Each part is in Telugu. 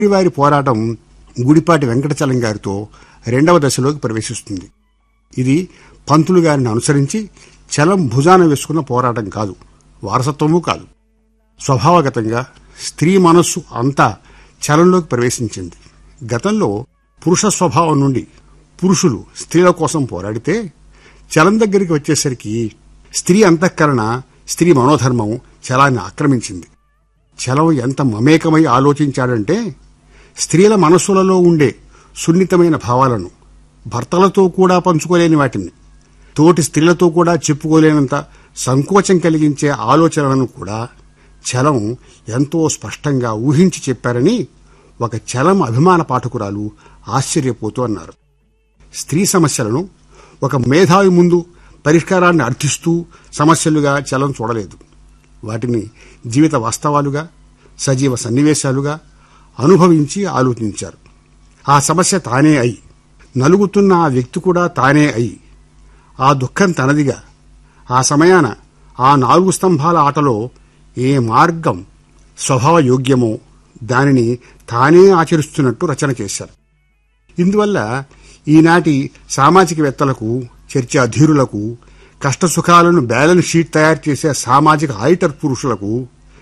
వారి పోరాటం గుడిపాటి వెంకటచలం గారితో రెండవ దశలోకి ప్రవేశిస్తుంది ఇది పంతులు గారిని అనుసరించి చలం భుజాన వేసుకున్న పోరాటం కాదు వారసత్వము కాదు స్వభావగతంగా స్త్రీ మనస్సు అంతా చలంలోకి ప్రవేశించింది గతంలో పురుష స్వభావం నుండి పురుషులు స్త్రీల కోసం పోరాడితే చలం దగ్గరికి వచ్చేసరికి స్త్రీ అంతఃకరణ స్త్రీ మనోధర్మం చలాన్ని ఆక్రమించింది చలం ఎంత మమేకమై ఆలోచించాడంటే స్త్రీల మనస్సులలో ఉండే సున్నితమైన భావాలను భర్తలతో కూడా పంచుకోలేని వాటిని తోటి స్త్రీలతో కూడా చెప్పుకోలేనంత సంకోచం కలిగించే ఆలోచనలను కూడా చలం ఎంతో స్పష్టంగా ఊహించి చెప్పారని ఒక చలం అభిమాన పాఠకురాలు ఆశ్చర్యపోతూ అన్నారు స్త్రీ సమస్యలను ఒక మేధావి ముందు పరిష్కారాన్ని అర్థిస్తూ సమస్యలుగా చలం చూడలేదు వాటిని జీవిత వాస్తవాలుగా సజీవ సన్నివేశాలుగా అనుభవించి ఆలోచించారు ఆ సమస్య తానే అయి నలుగుతున్న ఆ వ్యక్తి కూడా తానే అయి ఆ దుఃఖం తనదిగా ఆ సమయాన ఆ నాలుగు స్తంభాల ఆటలో ఏ మార్గం స్వభావ యోగ్యమో దానిని తానే ఆచరిస్తున్నట్టు రచన చేశారు ఇందువల్ల ఈనాటి సామాజికవేత్తలకు చర్చాధీరులకు కష్టసుఖాలను బ్యాలెన్స్ షీట్ తయారు చేసే సామాజిక ఆడిటర్ పురుషులకు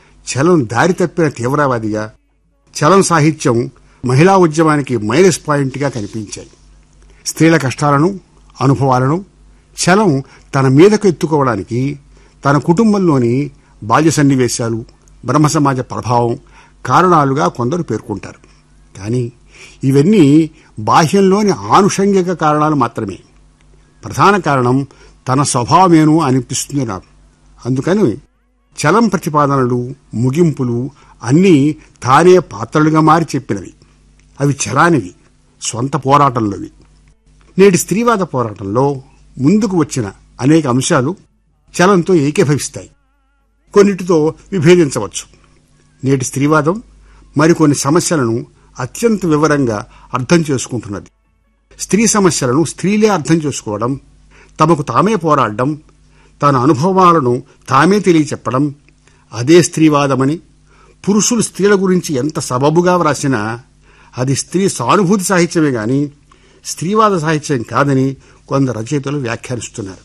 చలం దారి తప్పిన తీవ్రవాదిగా చలం సాహిత్యం మహిళా ఉద్యమానికి మైనస్ పాయింట్గా కనిపించాయి స్త్రీల కష్టాలను అనుభవాలను చలం తన మీదకు ఎత్తుకోవడానికి తన కుటుంబంలోని బాల్య సన్నివేశాలు బ్రహ్మ సమాజ ప్రభావం కారణాలుగా కొందరు పేర్కొంటారు కానీ ఇవన్నీ బాహ్యంలోని ఆనుషంగిక కారణాలు మాత్రమే ప్రధాన కారణం తన స్వభావమేను అనిపిస్తుంది నాకు అందుకని చలం ప్రతిపాదనలు ముగింపులు అన్నీ తానే పాత్రలుగా మారి చెప్పినవి అవి చలానివి స్వంత పోరాటంలోవి నేటి స్త్రీవాద పోరాటంలో ముందుకు వచ్చిన అనేక అంశాలు చలంతో ఏకీభవిస్తాయి కొన్నిటితో విభేదించవచ్చు నేటి స్త్రీవాదం మరికొన్ని సమస్యలను అత్యంత వివరంగా అర్థం చేసుకుంటున్నది స్త్రీ సమస్యలను స్త్రీలే అర్థం చేసుకోవడం తమకు తామే పోరాడడం తన అనుభవాలను తామే తెలియచెప్పడం అదే స్త్రీవాదమని పురుషులు స్త్రీల గురించి ఎంత సబబుగా వ్రాసినా అది స్త్రీ సానుభూతి సాహిత్యమే గాని స్త్రీవాద సాహిత్యం కాదని కొందరు రచయితలు వ్యాఖ్యానిస్తున్నారు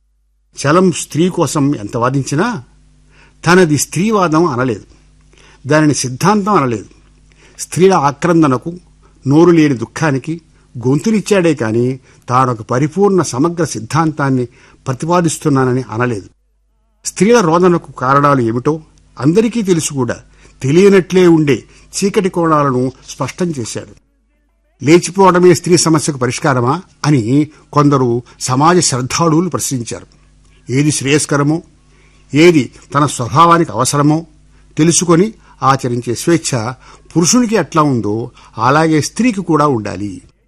చలం స్త్రీ కోసం ఎంత వాదించినా తనది స్త్రీవాదం అనలేదు దానిని సిద్ధాంతం అనలేదు స్త్రీల ఆక్రందనకు నోరు లేని దుఃఖానికి గొంతునిచ్చాడే కాని తానొక పరిపూర్ణ సమగ్ర సిద్ధాంతాన్ని ప్రతిపాదిస్తున్నానని అనలేదు స్త్రీల రోదనకు కారణాలు ఏమిటో అందరికీ తెలుసు కూడా తెలియనట్లే ఉండే చీకటి కోణాలను స్పష్టం చేశాడు లేచిపోవడమే స్త్రీ సమస్యకు పరిష్కారమా అని కొందరు సమాజ శ్రద్ధాళువులు ప్రశ్నించారు ఏది శ్రేయస్కరమో ఏది తన స్వభావానికి అవసరమో తెలుసుకొని ఆచరించే స్వేచ్ఛ పురుషునికి ఎట్లా ఉందో అలాగే స్త్రీకి కూడా ఉండాలి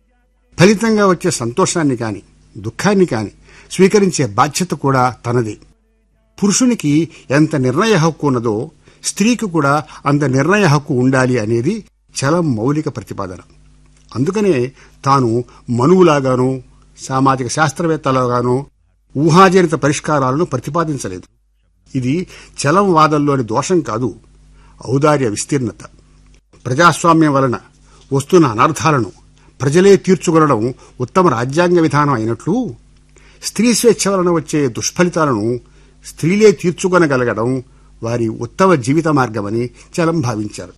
ఫలితంగా వచ్చే సంతోషాన్ని కాని దుఃఖాన్ని కాని స్వీకరించే బాధ్యత కూడా తనదే పురుషునికి ఎంత నిర్ణయ హక్కు ఉన్నదో స్త్రీకి కూడా అంత నిర్ణయ హక్కు ఉండాలి అనేది చలం మౌలిక ప్రతిపాదన అందుకనే తాను మనువులాగానో సామాజిక శాస్త్రవేత్తలాగానో ఊహాజనిత పరిష్కారాలను ప్రతిపాదించలేదు ఇది చలం వాదంలోని దోషం కాదు ఔదార్య విస్తీర్ణత ప్రజాస్వామ్యం వలన వస్తున్న అనర్థాలను ప్రజలే తీర్చుకొనడం ఉత్తమ రాజ్యాంగ విధానం అయినట్లు స్త్రీ స్వేచ్ఛ వలన వచ్చే దుష్ఫలితాలను స్త్రీలే తీర్చుకొనగలగడం వారి ఉత్తమ జీవిత మార్గమని చలం భావించారు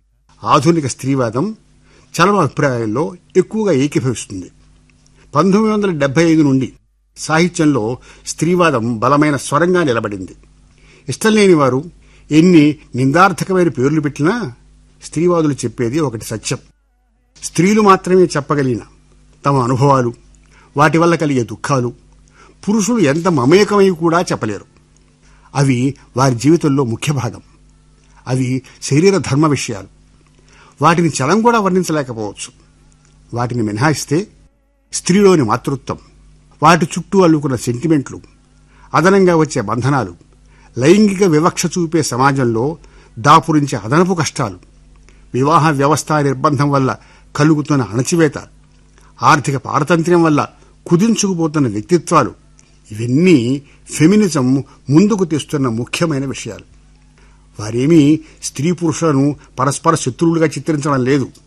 ఆధునిక స్త్రీవాదం చలం అభిప్రాయంలో ఎక్కువగా ఏకీభవిస్తుంది పంతొమ్మిది వందల డెబ్బై ఐదు నుండి సాహిత్యంలో స్త్రీవాదం బలమైన స్వరంగా నిలబడింది ఇష్టం లేని వారు ఎన్ని నిందార్థకమైన పేర్లు పెట్టినా స్త్రీవాదులు చెప్పేది ఒకటి సత్యం స్త్రీలు మాత్రమే చెప్పగలిగిన తమ అనుభవాలు వాటి వల్ల కలిగే దుఃఖాలు పురుషులు ఎంత మమేకమై కూడా చెప్పలేరు అవి వారి జీవితంలో ముఖ్య భాగం అవి శరీర ధర్మ విషయాలు వాటిని చలం కూడా వర్ణించలేకపోవచ్చు వాటిని మినహాయిస్తే స్త్రీలోని మాతృత్వం వాటి చుట్టూ అల్లుకున్న సెంటిమెంట్లు అదనంగా వచ్చే బంధనాలు లైంగిక వివక్ష చూపే సమాజంలో దాపురించే అదనపు కష్టాలు వివాహ వ్యవస్థ నిర్బంధం వల్ల కలుగుతున్న అణచివేత ఆర్థిక పారతంత్ర్యం వల్ల కుదించుకుపోతున్న వ్యక్తిత్వాలు ఇవన్నీ ఫెమినిజం ముందుకు తెస్తున్న ముఖ్యమైన విషయాలు వారేమీ స్త్రీ పురుషులను పరస్పర శత్రువులుగా చిత్రించడం లేదు